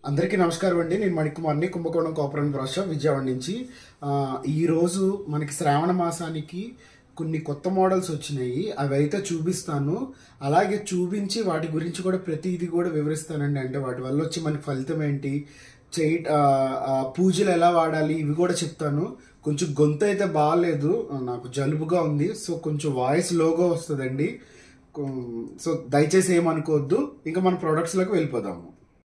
అందరికీ నమస్కారం అండి నేను మణికుమార్ని కుంభకోణం కోపరం రాష్ట్ర విజయవాడ నుంచి ఆ, ఈ రోజు మనకి శ్రావణ మాసానికి కొన్ని కొత్త మోడల్స్ వచ్చినాయి అవి అయితే చూపిస్తాను అలాగే చూపించి వాటి గురించి కూడా ప్రతిదీ కూడా వివరిస్తానండి అంటే వాటి వల్ల వచ్చి మనకి ఫలితం ఏంటి చేయ ఆ, ఆ, పూజలు ఎలా వాడాలి ఇవి కూడా చెప్తాను కొంచెం గొంతు అయితే బాగాలేదు నాకు జలుబుగా ఉంది సో కొంచెం వాయిస్ లోగా వస్తుందండి కొ- సో దయచేసి ఏమనుకోవద్దు ఇంకా మన ప్రొడక్ట్స్లోకి వెళ్ళిపోదాము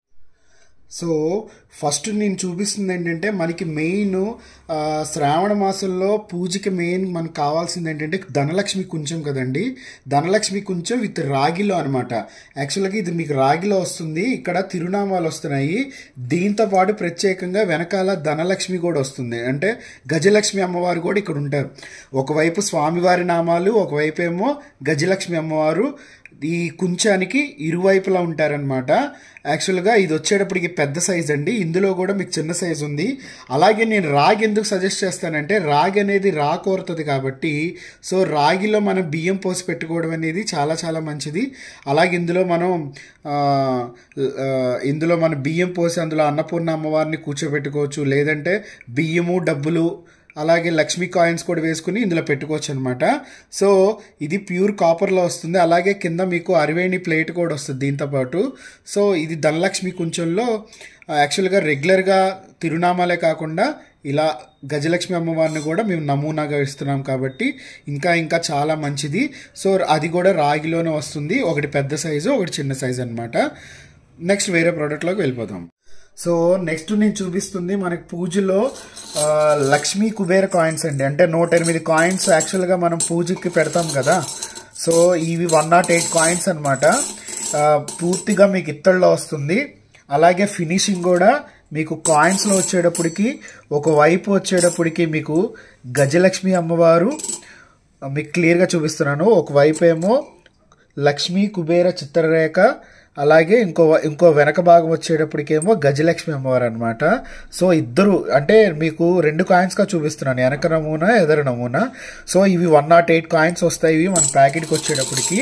సో ఫస్ట్ నేను చూపిస్తుంది ఏంటంటే మనకి మెయిన్ ఆ, శ్రావణ మాసంలో పూజకి మెయిన్ మనకు కావాల్సింది ఏంటంటే ధనలక్ష్మి కుంచం కదండి ధనలక్ష్మి కుంచం విత్ రాగిలో అనమాట యాక్చువల్గా ఇది మీకు రాగిలో వస్తుంది ఇక్కడ తిరునామాలు వస్తున్నాయి దీంతో పాటు ప్రత్యేకంగా వెనకాల ధనలక్ష్మి కూడా వస్తుంది అంటే గజలక్ష్మి అమ్మవారు కూడా ఇక్కడ ఉంటారు ఒకవైపు స్వామివారి నామాలు ఒకవైపు ఏమో గజలక్ష్మి అమ్మవారు ఈ కుంచానికి ఇరువైపులా ఉంటారనమాట యాక్చువల్గా ఇది వచ్చేటప్పటికి పెద్ద సైజ్ అండి ఇందులో కూడా మీకు చిన్న సైజ్ ఉంది అలాగే నేను రాగి ఎందుకు సజెస్ట్ చేస్తానంటే రాగి అనేది రా కోరుతుంది కాబట్టి సో రాగిలో మనం బియ్యం పోసి పెట్టుకోవడం అనేది చాలా చాలా మంచిది అలాగే ఇందులో మనం ఆ, ఆ, ఇందులో మనం బియ్యం పోసి అందులో అన్నపూర్ణ అమ్మవారిని కూర్చోబెట్టుకోవచ్చు లేదంటే బియ్యము డబ్బులు అలాగే లక్ష్మీ కాయిన్స్ కూడా వేసుకుని ఇందులో పెట్టుకోవచ్చు అనమాట సో ఇది ప్యూర్ కాపర్లో వస్తుంది అలాగే కింద మీకు అరవేణి ప్లేట్ కూడా వస్తుంది దీంతో పాటు సో ఇది ధనలక్ష్మి కుంచెంలో యాక్చువల్గా రెగ్యులర్గా తిరునామాలే కాకుండా ఇలా గజలక్ష్మి అమ్మవారిని కూడా మేము నమూనాగా ఇస్తున్నాం కాబట్టి ఇంకా ఇంకా చాలా మంచిది సో అది కూడా రాగిలోనే వస్తుంది ఒకటి పెద్ద సైజు ఒకటి చిన్న సైజు అనమాట నెక్స్ట్ వేరే ప్రోడక్ట్లోకి వెళ్ళిపోదాం సో నెక్స్ట్ నేను చూపిస్తుంది మనకి పూజలో ఆ, లక్ష్మీ కుబేర కాయిన్స్ అండి అంటే నూట ఎనిమిది కాయిన్స్ యాక్చువల్గా మనం పూజకి పెడతాం కదా సో ఇవి వన్ నాట్ ఎయిట్ కాయిన్స్ అనమాట పూర్తిగా మీకు ఇత్తడిలో వస్తుంది అలాగే ఫినిషింగ్ కూడా మీకు కాయిన్స్లో వచ్చేటప్పటికి ఒక వైపు వచ్చేటప్పటికి మీకు గజలక్ష్మి అమ్మవారు మీకు క్లియర్గా చూపిస్తున్నాను ఒకవైపు ఏమో లక్ష్మీ కుబేర చిత్రరేఖ అలాగే ఇంకో ఇంకో వెనక భాగం వచ్చేటప్పటికేమో గజలక్ష్మి అమ్మవారు అనమాట సో ఇద్దరు అంటే మీకు రెండు కాయిన్స్గా చూపిస్తున్నాను వెనక నమూనా ఎదర నమూనా సో ఇవి వన్ నాట్ ఎయిట్ కాయిన్స్ వస్తాయి ఇవి మన ప్యాకెట్కి వచ్చేటప్పటికి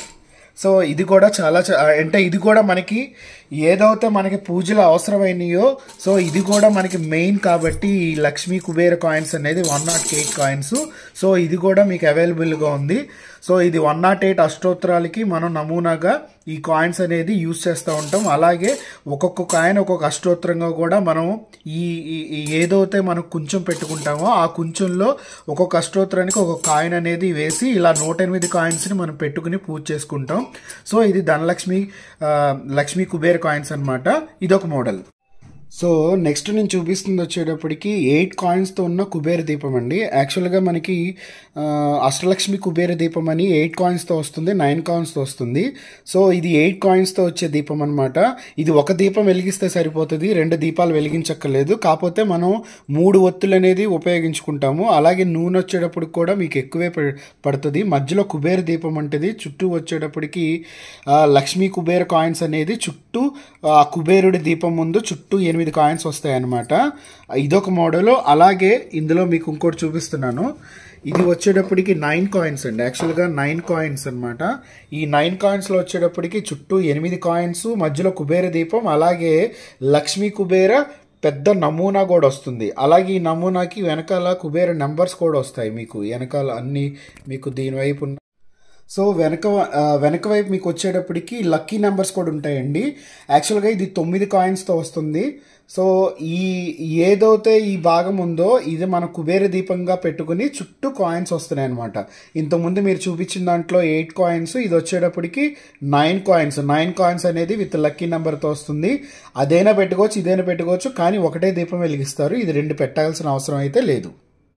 సో ఇది కూడా చాలా చ- అంటే ఇది కూడా మనకి ఏదైతే మనకి పూజలు అవసరమైనయో సో ఇది కూడా మనకి మెయిన్ కాబట్టి ఈ లక్ష్మీ కుబేర కాయిన్స్ అనేది one nought eight coins so ఇది కూడా మీకు అవైలబుల్గా ఉంది సో ఇది వన్ నాట్ ఎయిట్ అష్టోత్తరాలకి మనం నమూనాగా ఈ కాయిన్స్ అనేది యూజ్ చేస్తూ ఉంటాం అలాగే ఒక్కొక్క కాయిన్ ఒక్కొక్క అష్టోత్తరంగా కూడా మనం ఈ ఈ- ఈ ఏదైతే మనం కొంచెం పెట్టుకుంటామో ఆ కొంచెంలో ఒక్కొక్క అష్టోత్తరానికి ఒక్కొక్క కాయిన్ అనేది వేసి ఇలా నూట ఎనిమిది కాయిన్స్ని మనం పెట్టుకుని పూజ చేసుకుంటాం సో ఇది ధనలక్ష్మి ఆ, లక్ష్మీ కుబేర్ కాయిన్స్ అన్నమాట ఇదొక మోడల్ సో నెక్స్ట్ నేను చూపిస్తుంది వచ్చేటప్పటికి ఎయిట్ కాయిన్స్తో ఉన్న కుబేర దీపం అండి యాక్చువల్గా మనకి ఆ, అష్టలక్ష్మి కుబేర దీపం అని ఎయిట్ కాయిన్స్తో వస్తుంది నైన్ కాయిన్స్తో వస్తుంది సో ఇది ఎయిట్ కాయిన్స్తో వచ్చే దీపం అనమాట ఇది ఒక దీపం వెలిగిస్తే సరిపోతుంది రెండు దీపాలు వెలిగించక్కర్లేదు కాకపోతే మనం మూడు ఒత్తులు అనేది ఉపయోగించుకుంటాము అలాగే నూనె వచ్చేటప్పుడు కూడా మీకు ఎక్కువే ప- పడుతుంది మధ్యలో కుబేర దీపం అంటది చుట్టూ వచ్చేటప్పటికి ఆ, లక్ష్మీ కుబేర కాయిన్స్ అనేది చుట్టూ ఆ కుబేరుడి దీపం ముందు చుట్టూ ఎనిమిది కాయిన్స్ వస్తాయి అన్నమాట ఇదొక మోడల్ అలాగే ఇందులో మీకు ఇంకోటి చూపిస్తున్నాను ఇది వచ్చేటప్పటికి నైన్ కాయిన్స్ అండి యాక్చువల్గా నైన్ కాయిన్స్ అన్నమాట ఈ నైన్ కాయిన్స్లో వచ్చేటప్పటికి చుట్టూ ఎనిమిది కాయిన్స్ మధ్యలో కుబేర దీపం అలాగే లక్ష్మీ కుబేర పెద్ద నమూనా కూడా వస్తుంది అలాగే ఈ నమూనాకి వెనకాల కుబేర నెంబర్స్ కూడా వస్తాయి మీకు వెనకాల అన్ని మీకు దీని వైపు ఉన్న సో వెనక ఆ, వెనక వైపు మీకు వచ్చేటప్పటికి లక్కీ నెంబర్స్ కూడా ఉంటాయండి యాక్చువల్గా ఇది తొమ్మిది కాయిన్స్తో వస్తుంది సో ఈ ఏదైతే ఈ భాగం ఉందో ఇది మన కుబేర దీపంగా పెట్టుకుని చుట్టూ కాయిన్స్ వస్తున్నాయి అనమాట ఇంతకుముందు మీరు చూపించిన దాంట్లో ఎయిట్ కాయిన్స్ ఇది వచ్చేటప్పటికి నైన్ కాయిన్స్ నైన్ కాయిన్స్ అనేది విత్ లక్కీ నెంబర్తో వస్తుంది అదైనా పెట్టుకోవచ్చు ఇదైనా పెట్టుకోవచ్చు కానీ ఒకటే దీపం వెలిగిస్తారు ఇది రెండు పెట్టాల్సిన అవసరం అయితే లేదు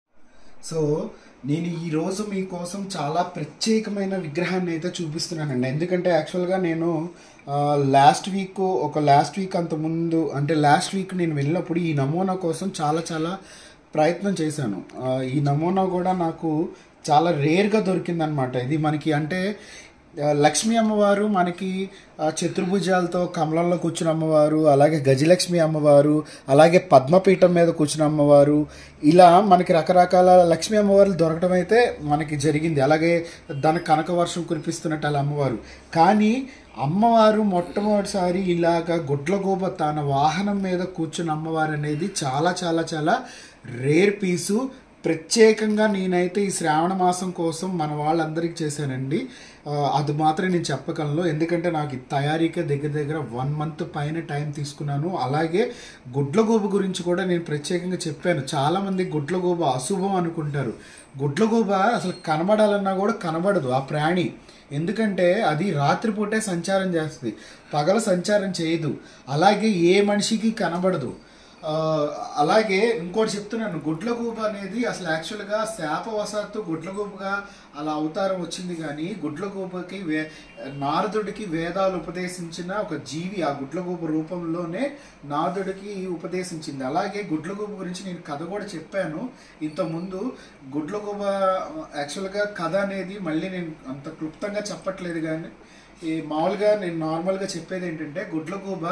సో నేను ఈ రోజు మీకోసం చాలా ప్రత్యేకమైన విగ్రహాన్ని అయితే చూపిస్తున్నానండి ఎందుకంటే యాక్చువల్గా నేను లాస్ట్ వీక్ ఒక లాస్ట్ వీక్ అంత ముందు అంటే లాస్ట్ వీక్ నేను వెళ్ళినప్పుడు ఈ నమూనా కోసం చాలా చాలా ప్రయత్నం చేశాను ఆ, ఈ నమూనా కూడా నాకు చాలా రేర్గా దొరికిందనమాట ఇది మనకి అంటే ఆ, లక్ష్మీ అమ్మవారు మనకి ఆ, చతుర్భుజాలతో కమలంలో కూర్చున్న అమ్మవారు అలాగే గజలక్ష్మి అమ్మవారు అలాగే పద్మపీఠం మీద కూర్చున్న అమ్మవారు ఇలా మనకి రకరకాల లక్ష్మీ అమ్మవార్లు దొరకడం అయితే మనకి జరిగింది అలాగే దాని కనక వర్షం కురిపిస్తున్నట్టు అలా అమ్మవారు కానీ అమ్మవారు మొట్టమొదటిసారి ఇలాగ గుడ్లగూబ తన వాహనం మీద కూర్చున్న అమ్మవారు అనేది చాలా చాలా చాలా రేర్ పీసు ప్రత్యేకంగా నేనైతే ఈ శ్రావణ మాసం కోసం మన వాళ్ళందరికీ చేశానండి ఆ, అది మాత్రం నేను చెప్పగలను ఎందుకంటే నాకు ఈ తయారీకే దగ్గర దగ్గర వన్ మంత్ పైన టైం తీసుకున్నాను అలాగే గుడ్లగూబ గురించి కూడా నేను ప్రత్యేకంగా చెప్పాను చాలామంది గుడ్లగూబ అశుభం అనుకుంటారు గుడ్లగూబ అసలు కనబడాలన్నా కూడా కనబడదు ఆ ప్రాణి ఎందుకంటే అది రాత్రిపూటే సంచారం చేస్తుంది పగల సంచారం చేయదు అలాగే ఏ మనిషికి కనబడదు ఆ, అలాగే ఇంకోటి చెప్తున్నాను గుడ్లగూబ అనేది అసలు యాక్చువల్గా శాపవశాత్తు గుడ్లగూబగా అలా అవతారం వచ్చింది కానీ గుడ్లగూబకి వే నారదుడికి వేదాలు ఉపదేశించిన ఒక జీవి ఆ గుడ్లగూబ రూపంలోనే నారదుడికి ఉపదేశించింది అలాగే గుడ్లగూబ గురించి నేను కథ కూడా చెప్పాను ఇంతకుముందు గుడ్లగూబ యాక్చువల్గా కథ అనేది మళ్ళీ నేను అంత క్లుప్తంగా చెప్పట్లేదు కానీ ఈ మామూలుగా నేను నార్మల్గా చెప్పేది ఏంటంటే గుడ్లగూబ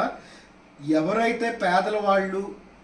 ఎవరైతే పేదల వాళ్ళు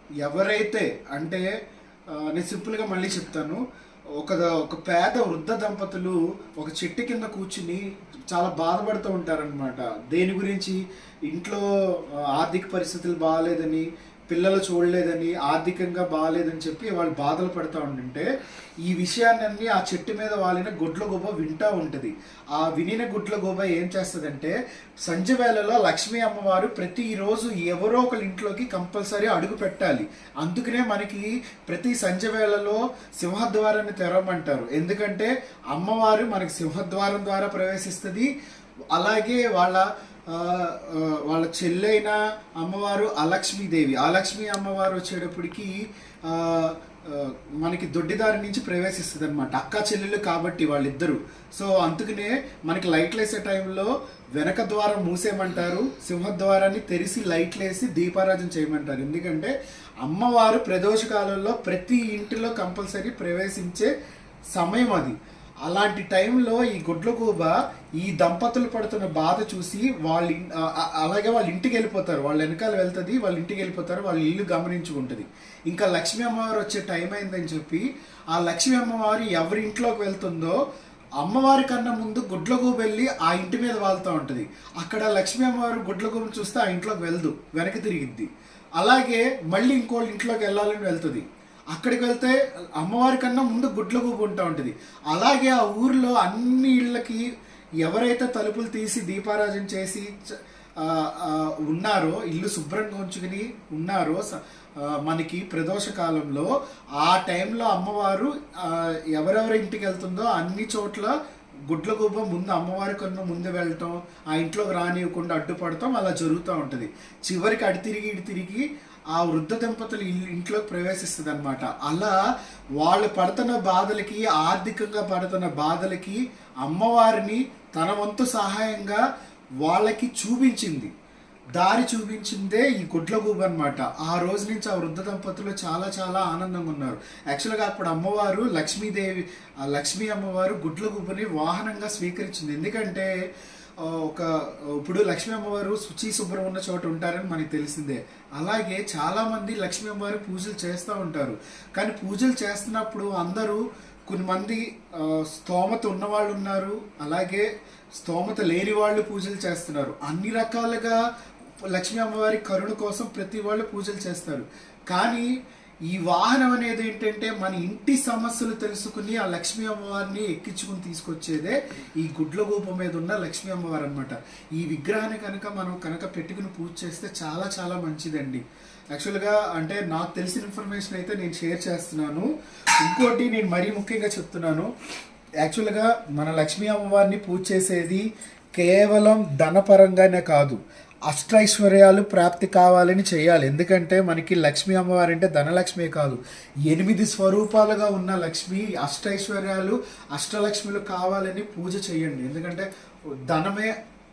ఎవరైతే అంటే ఆ, నేను సింపుల్గా మళ్ళీ చెప్తాను ఒక ఒక పేద వృద్ధ దంపతులు ఒక చెట్టు కింద కూర్చుని చాలా బాధపడుతూ ఉంటారనమాట దేని గురించి ఇంట్లో ఆ, ఆర్థిక పరిస్థితులు బాగాలేదని పిల్లలు చూడలేదని ఆర్థికంగా బాగాలేదని చెప్పి వాళ్ళు బాధలు పడుతూ ఉంటుంటే ఈ విషయాన్ని ఆ చెట్టు మీద వాలిన గుడ్ల గుబ వింటూ ఉంటుంది ఆ వినిన గుడ్ల గుబ ఏం చేస్తుందంటే సంజ వేళలో లక్ష్మీ అమ్మవారు ప్రతిరోజు ఎవరో ఒకరి ఇంట్లోకి కంపల్సరీ అడుగు పెట్టాలి అందుకనే మనకి ప్రతి సంజ వేళలో సింహద్వారాన్ని తెరవమంటారు ఎందుకంటే అమ్మవారు మనకి సింహద్వారం ద్వారా ప్రవేశిస్తుంది అలాగే వాళ్ళ ఆ, ఆ, వాళ్ళ చెల్లైన అమ్మవారు అలక్ష్మీదేవి అలక్ష్మి అమ్మవారు వచ్చేటప్పటికి ఆ, ఆ, మనకి దొడ్డిదారి నుంచి ప్రవేశిస్తుంది అనమాట అక్క చెల్లెలు కాబట్టి వాళ్ళిద్దరు సో అందుకనే మనకి లైట్లు వేసే టైంలో వెనక ద్వారం మూసేయమంటారు సింహద్వారాన్ని తెరిసి లైట్లు వేసి దీపారాజన చేయమంటారు ఎందుకంటే అమ్మవారు ప్రదోష కాలంలో ప్రతి ఇంటిలో కంపల్సరీ ప్రవేశించే సమయం అది అలాంటి టైంలో ఈ గుడ్లగూబ ఈ దంపతులు పడుతున్న బాధ చూసి వాళ్ళ ఇన్- ఆ- ఆ- అలాగే వాళ్ళ ఇంటికి వెళ్ళిపోతారు వాళ్ళ వెనకాల వెళ్తుంది వాళ్ళ ఇంటికి వెళ్ళిపోతారు వాళ్ళ ఇల్లు గమనించుకుంటుంది ఇంకా లక్ష్మీ అమ్మవారు వచ్చే టైం అయిందని చెప్పి ఆ లక్ష్మీ అమ్మవారు ఎవరి ఇంట్లోకి వెళ్తుందో అమ్మవారి కన్నా ముందు గుడ్లగూబ వెళ్ళి ఆ ఇంటి మీద వాళ్తూ ఉంటుంది అక్కడ లక్ష్మీ అమ్మవారు గుడ్లగూబను చూస్తే ఆ ఇంట్లోకి వెళ్దు వెనక్కి తిరిగిద్ది అలాగే మళ్ళీ ఇంకోళ్ళ ఇంట్లోకి వెళ్ళాలని వెళ్తుంది అక్కడికి వెళ్తే అమ్మవారి కన్నా ముందు గుడ్ల గూపు ఉంటా ఉంటుంది అలాగే ఆ ఊర్లో అన్ని ఇళ్ళకి ఎవరైతే తలుపులు తీసి దీపారాజన చేసి చ- ఆ, ఆ, ఉన్నారో ఇల్లు శుభ్రంగా ఉంచుకుని ఉన్నారో స- ఆ, మనకి ప్రదోష కాలంలో ఆ టైంలో అమ్మవారు ఆ, ఎవరెవరి ఇంటికి వెళ్తుందో అన్ని చోట్ల గుడ్ల గుబ్బ ముందు అమ్మవారి కన్నా ముందు వెళ్ళటం ఆ ఇంట్లోకి రానివ్వకుండా అడ్డుపడటం అలా జరుగుతూ ఉంటుంది చివరికి అటు తిరిగి ఇటు తిరిగి ఆ వృద్ధ దంపతులు ఇల్లు ఇంట్లోకి ప్రవేశిస్తుంది అనమాట అలా వాళ్ళు పడుతున్న బాధలకి ఆర్థికంగా పడుతున్న బాధలకి అమ్మవారిని తన వంతు సహాయంగా వాళ్ళకి చూపించింది దారి చూపించిందే ఈ గుడ్లగూబ అనమాట ఆ రోజు నుంచి ఆ వృద్ధ దంపతులు చాలా చాలా ఆనందంగా ఉన్నారు యాక్చువల్గా అప్పుడు అమ్మవారు లక్ష్మీదేవి ఆ లక్ష్మీ అమ్మవారు గుడ్లగూబని వాహనంగా స్వీకరించింది ఎందుకంటే ఆ, ఒక ఇప్పుడు లక్ష్మీ అమ్మవారు శుచి శుభ్రం ఉన్న చోట ఉంటారని మనకి తెలిసిందే అలాగే చాలా మంది లక్ష్మీ అమ్మవారి పూజలు చేస్తూ ఉంటారు కానీ పూజలు చేస్తున్నప్పుడు అందరూ కొంతమంది ఆ, స్తోమత ఉన్నవాళ్ళు ఉన్నారు అలాగే స్తోమత లేని వాళ్ళు పూజలు చేస్తున్నారు అన్ని రకాలుగా లక్ష్మీ అమ్మవారి కరుణ కోసం ప్రతి వాళ్ళు పూజలు చేస్తారు కానీ ఈ వాహనం అనేది ఏంటంటే మన ఇంటి సమస్యలు తెలుసుకుని ఆ లక్ష్మీ అమ్మవారిని ఎక్కించుకుని తీసుకొచ్చేదే ఈ గుడ్లగూపం మీద ఉన్న లక్ష్మీ అమ్మవారు అనమాట ఈ విగ్రహాన్ని కనుక మనం కనుక పెట్టుకుని పూజ చేస్తే చాలా చాలా మంచిదండి యాక్చువల్గా అంటే నాకు తెలిసిన ఇన్ఫర్మేషన్ అయితే నేను షేర్ చేస్తున్నాను ఇంకోటి నేను మరీ ముఖ్యంగా చెప్తున్నాను యాక్చువల్గా మన లక్ష్మీ అమ్మవారిని పూజ చేసేది కేవలం ధనపరంగానే కాదు అష్టైశ్వర్యాలు ప్రాప్తి కావాలని చేయాలి ఎందుకంటే మనకి లక్ష్మీ అమ్మవారు అంటే ధనలక్ష్మి కాదు ఎనిమిది స్వరూపాలుగా ఉన్న లక్ష్మి అష్టైశ్వర్యాలు అష్టలక్ష్మిలు కావాలని పూజ చేయండి ఎందుకంటే ధనమే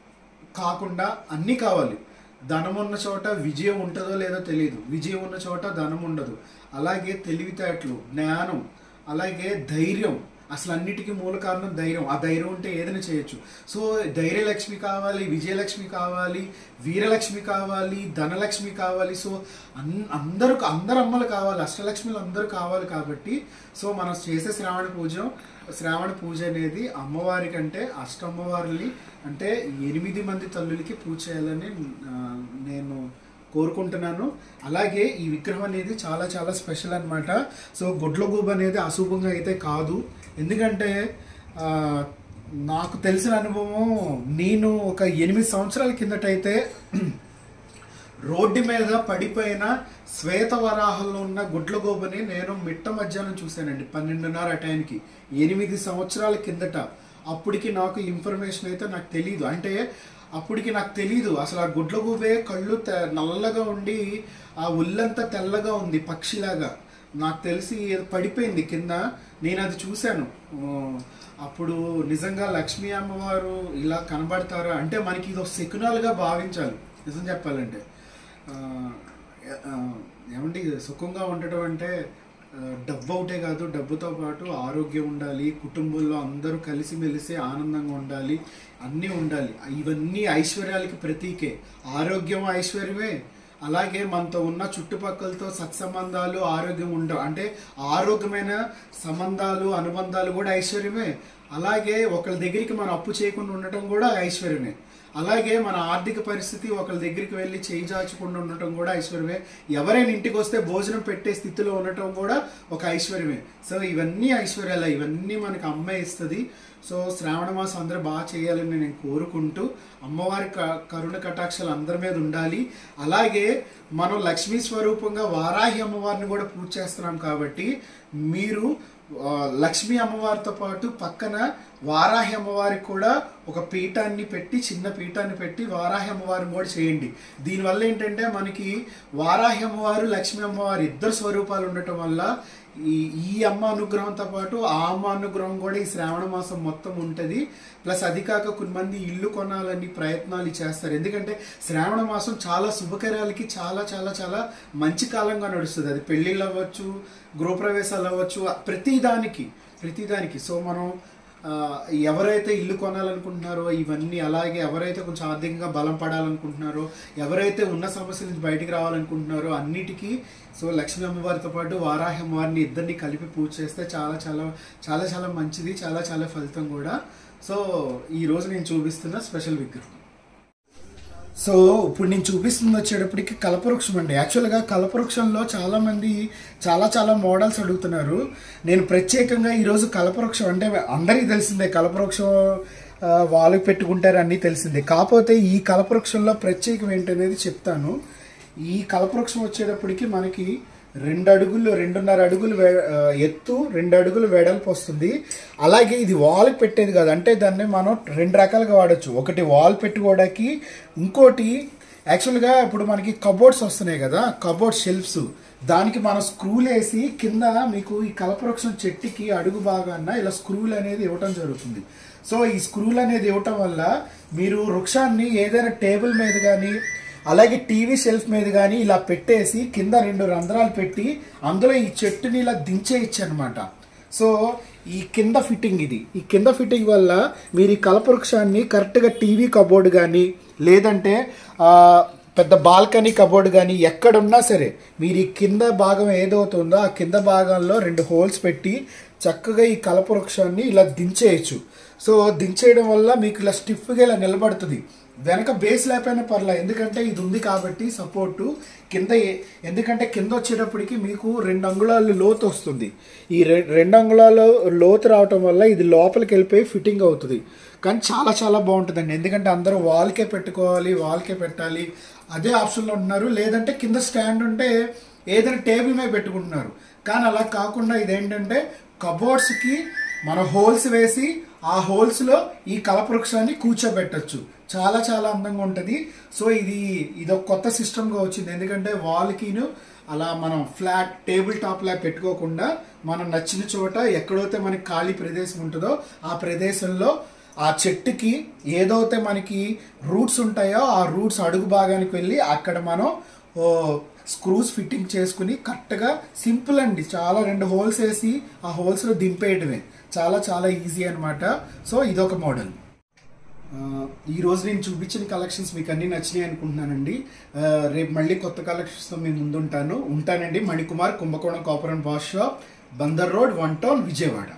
కాకుండా అన్నీ కావాలి ధనం ఉన్న చోట విజయం ఉంటుందో లేదో తెలియదు విజయం ఉన్న చోట ధనం ఉండదు అలాగే తెలివితేటలు జ్ఞానం అలాగే ధైర్యం అసలు అన్నిటికీ మూల కారణం ధైర్యం ఆ ధైర్యం ఉంటే ఏదైనా చేయొచ్చు సో ధైర్యలక్ష్మి కావాలి విజయలక్ష్మి కావాలి వీరలక్ష్మి కావాలి ధనలక్ష్మి కావాలి సో అన్ అందరూ అందరు అమ్మలు కావాలి అష్టలక్ష్మిలు అందరూ కావాలి కాబట్టి సో మనం చేసే శ్రావణ పూజ శ్రావణ పూజ అనేది అమ్మవారి కంటే అష్టమ్మవారిని అంటే ఎనిమిది మంది తల్లులకి పూజ చేయాలని ఆ, నేను కోరుకుంటున్నాను అలాగే ఈ విగ్రహం అనేది చాలా చాలా స్పెషల్ అన్నమాట సో గుడ్లగూబ అనేది అశుభంగా అయితే కాదు ఎందుకంటే ఆ, నాకు తెలిసిన అనుభవం నేను ఒక ఎనిమిది సంవత్సరాల కిందటైతే రోడ్డు మీద పడిపోయిన శ్వేత వరాహంలో ఉన్న గుడ్లగోబని నేను మిట్ట మధ్యాహ్నం చూశానండి పన్నెండున్నర ఆ టైంకి ఎనిమిది సంవత్సరాల కిందట అప్పటికి నాకు ఇన్ఫర్మేషన్ అయితే నాకు తెలియదు అంటే అప్పటికి నాకు తెలియదు అసలు ఆ గుడ్లగూబే కళ్ళు తె- నల్లగా ఉండి ఆ ఒళ్ళంతా తెల్లగా ఉంది పక్షిలాగా నాకు తెలిసి ఏదో పడిపోయింది కింద నేను అది చూశాను ఆ, అప్పుడు నిజంగా లక్ష్మీ అమ్మవారు ఇలా కనబడతారా అంటే మనకి ఇది ఒక శకునాలుగా భావించాలి నిజం చెప్పాలంటే ఆ, ఆ, ఏమండి సుఖంగా ఉండటం అంటే ఆ, డబ్బు ఒకటే కాదు డబ్బుతో పాటు ఆరోగ్యం ఉండాలి కుటుంబంలో అందరూ కలిసిమెలిసి ఆనందంగా ఉండాలి అన్నీ ఉండాలి ఇవన్నీ ఐశ్వర్యాలకి ప్రతీకే ఆరోగ్యం ఐశ్వర్యమే అలాగే మనతో ఉన్న చుట్టుపక్కలతో సత్సంబంధాలు ఆరోగ్యం ఉండవు అంటే ఆరోగ్యమైన సంబంధాలు అనుబంధాలు కూడా ఐశ్వర్యమే అలాగే ఒకరి దగ్గరికి మనం అప్పు చేయకుండా ఉండటం కూడా ఐశ్వర్యమే అలాగే మన ఆర్థిక పరిస్థితి ఒకరి దగ్గరికి వెళ్ళి చేయి చాచకుండా ఉండటం కూడా ఐశ్వర్యమే ఎవరైనా ఇంటికి వస్తే భోజనం పెట్టే స్థితిలో ఉండటం కూడా ఒక ఐశ్వర్యమే సో ఇవన్నీ ఐశ్వర్యాలు ఇవన్నీ మనకి అమ్మ ఇస్తుంది సో శ్రావణ మాసం అందరూ బాగా చేయాలని నేను కోరుకుంటూ అమ్మవారి క- కరుణ కటాక్షాలు అందరి మీద ఉండాలి అలాగే మనం లక్ష్మీ స్వరూపంగా వారాహి అమ్మవారిని కూడా పూజ చేస్తున్నాం కాబట్టి మీరు ఆ, లక్ష్మీ అమ్మవారితో పాటు పక్కన వారాహి అమ్మవారికి కూడా ఒక పీఠాన్ని పెట్టి చిన్న పీఠాన్ని పెట్టి వారాహి అమ్మవారిని కూడా చేయండి దీనివల్ల ఏంటంటే మనకి వారాహి అమ్మవారు లక్ష్మీ అమ్మవారు ఇద్దరు స్వరూపాలు ఉండటం వల్ల ఈ ఈ అమ్మ అనుగ్రహంతో పాటు ఆ అమ్మ అనుగ్రహం కూడా ఈ శ్రావణ మాసం మొత్తం ఉంటుంది ప్లస్ అది కాక కొంతమంది ఇల్లు కొనాలని ప్రయత్నాలు చేస్తారు ఎందుకంటే శ్రావణ మాసం చాలా శుభకరాలకి చాలా చాలా చాలా మంచి కాలంగా నడుస్తుంది అది పెళ్ళిళ్ళు అవ్వచ్చు గృహప్రవేశాలు అవ్వచ్చు ప్రతి దానికి ప్రతి దానికి సో మనం ఆ, ఎవరైతే ఇల్లు కొనాలనుకుంటున్నారో ఇవన్నీ అలాగే ఎవరైతే కొంచెం ఆర్థికంగా బలం పడాలనుకుంటున్నారో ఎవరైతే ఉన్న సమస్యల నుంచి బయటికి రావాలనుకుంటున్నారో అన్నిటికీ సో లక్ష్మీ అమ్మవారితో పాటు వారాహి అమ్మవారిని ఇద్దరిని కలిపి పూజ చేస్తే చాలా చాలా చాలా చాలా మంచిది చాలా చాలా ఫలితం కూడా సో ఈ రోజు నేను చూపిస్తున్న స్పెషల్ విగ్రహం సో ఇప్పుడు నేను చూపిస్తుంది వచ్చేటప్పటికి కల్పవృక్షం అండి యాక్చువల్గా కల్పవృక్షంలో చాలా మంది చాలా చాలా మోడల్స్ అడుగుతున్నారు నేను ప్రత్యేకంగా ఈరోజు కల్పవృక్షం అంటే అందరికీ తెలిసిందే కల్పవృక్షం ఆ, వాళ్ళకి పెట్టుకుంటారు అన్నీ తెలిసిందే కాకపోతే ఈ కల్పవృక్షంలో ప్రత్యేకం ఏంటనేది చెప్తాను ఈ కల్పవృక్షం వచ్చేటప్పటికి మనకి రెండు అడుగులు రెండున్నర అడుగులు వే- ఆ, ఎత్తు రెండు అడుగులు వెడల్పు వస్తుంది అలాగే ఇది వాల్ పెట్టేది కాదు అంటే దాన్ని మనం రెండు రకాలుగా వాడచ్చు ఒకటి వాల్ పెట్టుకోవడానికి ఇంకోటి యాక్చువల్గా ఇప్పుడు మనకి కబోర్డ్స్ వస్తున్నాయి కదా కబోర్డ్ షెల్ఫ్స్ దానికి మనం స్క్రూలు వేసి కింద మీకు ఈ కలపవృక్షం చెట్టుకి అడుగు భాగాన ఇలా స్క్రూలు అనేది ఇవ్వటం జరుగుతుంది సో ఈ స్క్రూలు అనేది ఇవ్వటం వల్ల మీరు వృక్షాన్ని ఏదైనా టేబుల్ మీద కానీ అలాగే టీవీ షెల్ఫ్ మీద కానీ ఇలా పెట్టేసి కింద రెండు రంధ్రాలు పెట్టి అందులో ఈ చెట్టుని ఇలా దించేయచ్చు అనమాట సో ఈ కింద ఫిట్టింగ్ ఇది ఈ కింద ఫిట్టింగ్ వల్ల మీరు ఈ కలపవృక్షాన్ని కరెక్ట్గా టీవీ కబోర్డ్ కానీ లేదంటే ఆ, పెద్ద బాల్కనీ కబోర్డ్ కానీ ఎక్కడున్నా సరే మీరు ఈ కింద భాగం ఏదవుతుందో ఆ కింద భాగంలో రెండు హోల్స్ పెట్టి చక్కగా ఈ కలపవృక్షాన్ని ఇలా దించేయచ్చు సో దించేయడం వల్ల మీకు ఇలా స్టిఫ్గా ఇలా నిలబడుతుంది వెనక బేస్ లేకపోయినా పర్లే ఎందుకంటే ఇది ఉంది కాబట్టి సపోర్టు కింద ఏ- ఎందుకంటే కింద వచ్చేటప్పటికి మీకు రెండు అంగుళాలు లోతు వస్తుంది ఈ రె- రెండు అంగుళాలు లోతు రావటం వల్ల ఇది లోపలికి వెళ్ళిపోయి ఫిట్టింగ్ అవుతుంది కానీ చాలా చాలా బాగుంటుందండి ఎందుకంటే అందరూ వాల్కే పెట్టుకోవాలి వాల్కే పెట్టాలి అదే ఆప్షన్లో ఉంటున్నారు లేదంటే కింద స్టాండ్ ఉంటే ఏదైనా టేబుల్ మీద పెట్టుకుంటున్నారు కానీ అలా కాకుండా ఇదేంటంటే కబోర్డ్స్కి మన హోల్స్ వేసి ఆ హోల్స్లో ఈ కలపవృక్షాన్ని కూర్చోబెట్టచ్చు చాలా చాలా అందంగా ఉంటుంది సో ఇది ఇది ఒక కొత్త సిస్టమ్గా వచ్చింది ఎందుకంటే వాల్కిను అలా మనం ఫ్లాట్ టేబుల్ టాప్ లా పెట్టుకోకుండా మనం నచ్చిన చోట ఎక్కడైతే మనకి ఖాళీ ప్రదేశం ఉంటుందో ఆ ప్రదేశంలో ఆ చెట్టుకి ఏదైతే మనకి రూట్స్ ఉంటాయో ఆ రూట్స్ అడుగు భాగానికి వెళ్ళి అక్కడ మనం ఓ స్క్రూస్ ఫిట్టింగ్ చేసుకుని కరెక్ట్గా సింపుల్ అండి చాలా రెండు హోల్స్ వేసి ఆ హోల్స్లో దింపేయటమే చాలా చాలా ఈజీ అన్నమాట సో ఇదొక మోడల్ ఆ, ఈ రోజు నేను చూపించిన కలెక్షన్స్ మీకు అన్ని నచ్చినాయి అనుకుంటున్నానండి ఆ, రేపు మళ్ళీ కొత్త కలెక్షన్స్తో మేము ముందుంటాను ఉంటానండి Manikumar Kumbakonam copper and wash shop Bandar road one town Vijayawada